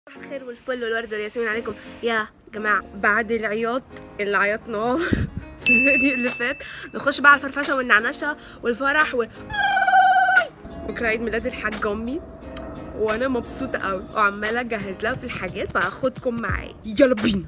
صباح الخير والفل والورد والياسمين عليكم يا جماعة بعد العياط اللي عيطناه في الفيديو اللي فات نخش بقى على الفرفشة والنعنشة والفرح وال بكرة عيد ميلاد الحاج أمي وأنا مبسوطة قوي وعمالة أجهز لها في الحاجات فهاخدكم معايا يلا بينا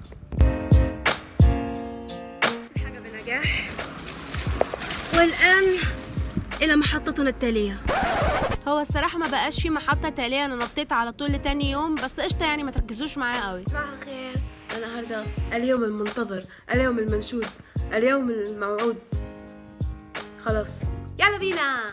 حاجة بنجاح والآن إلى محطتنا التالية هو الصراحة ما بقاش في محطة تالية أنا نطيت على طول لتاني يوم بس قشطة يعني ما تركزوش معايا قوي صباح الخير النهارده اليوم المنتظر اليوم المنشود اليوم الموعود خلاص يلا بينا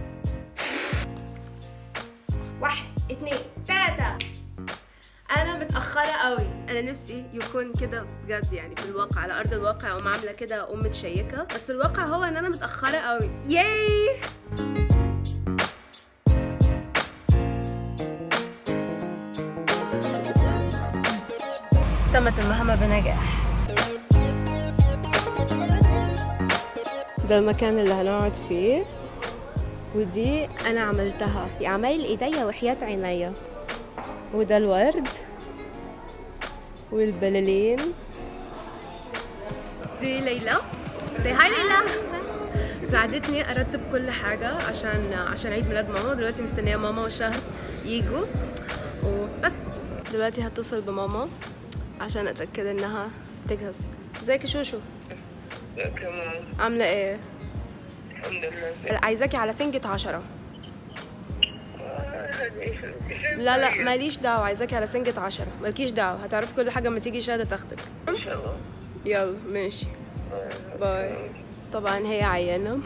واحد اتنين تلاتة انا متأخرة قوي انا نفسي يكون كده بجد يعني في الواقع على ارض الواقع اقوم عاملة كده اقوم متشيكة بس الواقع هو ان انا متأخرة قوي ياي تمت المهمة بنجاح ده المكان اللي هنقعد فيه ودي انا عملتها في عمايل ايديا وحياة عينيا وده الورد والبلالين دي ليلى سي هاي ليلى ساعدتني ارتب كل حاجه عشان عشان عيد ميلاد ماما دلوقتي مستنيه ماما وشهر يجوا وبس دلوقتي هتصل بماما عشان اتاكد انها تجهز ازيك يا شوشو كمان عامله ايه الحمد لله عايزاكي على سنجة عشرة آه، لا لا ماليش دعوة عايزاكي على سنجة عشرة مالكيش دعوة هتعرفي كل حاجة اما تيجي شهادة تاخدك ان شاء الله يلا ماشي باي طبعا هي عيانة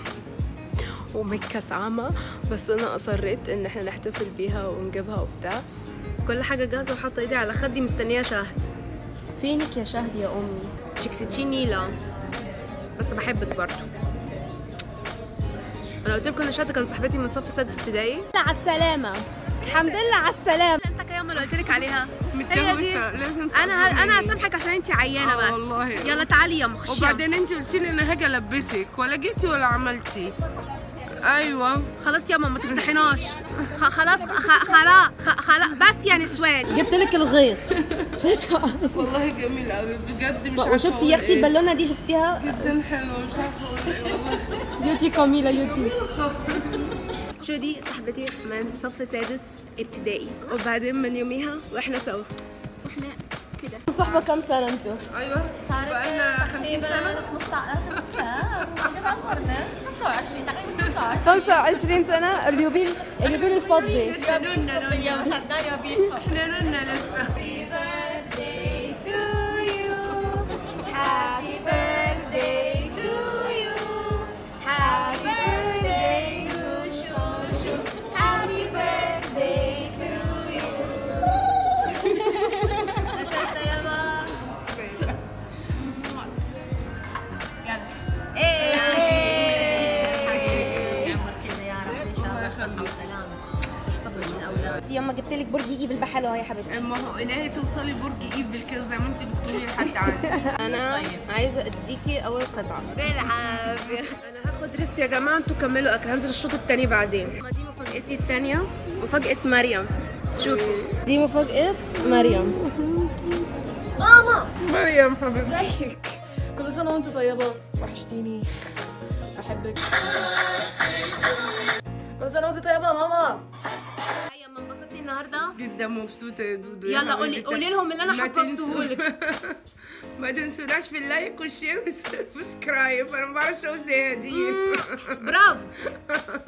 ومتكسعمة بس انا اصريت ان احنا نحتفل بيها ونجيبها وبتاع كل حاجة جاهزة وحاطة ايدي على خدي مستنية شهد فينك يا شهد يا امي تشيكسيتشيني لا بس بحبك برضو انا قلت لكم ان شهد كان صاحبتي من صف سادس ابتدائي على السلامة الحمد لله على السلامة انت كيوم اللي قلت لك عليها هي دي متجوزة لازم انا تفهميني. انا هسامحك عشان انت عيانه آه بس والله. يلا تعالي يا مخشيه وبعدين انت قلتي لي انا هاجي البسك ولا جيتي ولا عملتي ايوه خلاص يا ماما ما تفضحيناش خ- خلاص خ- خلاص خ- خلاص بس يا نسوان جبت لك الغيط والله جميل قوي بجد مش عارفه وشفتي أقول يا اختي إيه. البالونة دي شفتيها جدا حلو مش عارفه اقول ايه والله يوتي كاميلا يوتي شو دي صاحبتي من صف سادس ابتدائي وبعدين من يوميها واحنا سوا صحبة كم سنة انتوا؟ ايوه بقالنا 50 سنه 25 سنة اليوبيل اليوبيل الفضي لسه نونا نونا احنا نونا لسه يما جبت لك برج ايفل بحاله اهو يا حبيبتي ما هو الهي توصلي برج ايفل كده زي ما انت بتقولي لحد عندي انا عايزة اديكي اول قطعة بالعافيه انا هاخد ريست يا جماعه انتوا كملوا اكل هنزل الشوط التاني بعدين ما دي مفاجاتي التانيه مفاجاه مريم شوفي دي مفاجأة مريم مريم حبيبتي ازيك كل سنة وانت طيبة وحشتيني بحبك كل سنة وانت طيبة يا ماما هيا ما انبسطتي النهارده جدا مبسوطه يا دودو يا يلا قولي حبيبتي. قولي لهم اللي انا ما حفظته تنسوا- لك ما تنسوناش في اللايك والشير والسبسكرايب انا ما بعرفش اقول زي دي برافو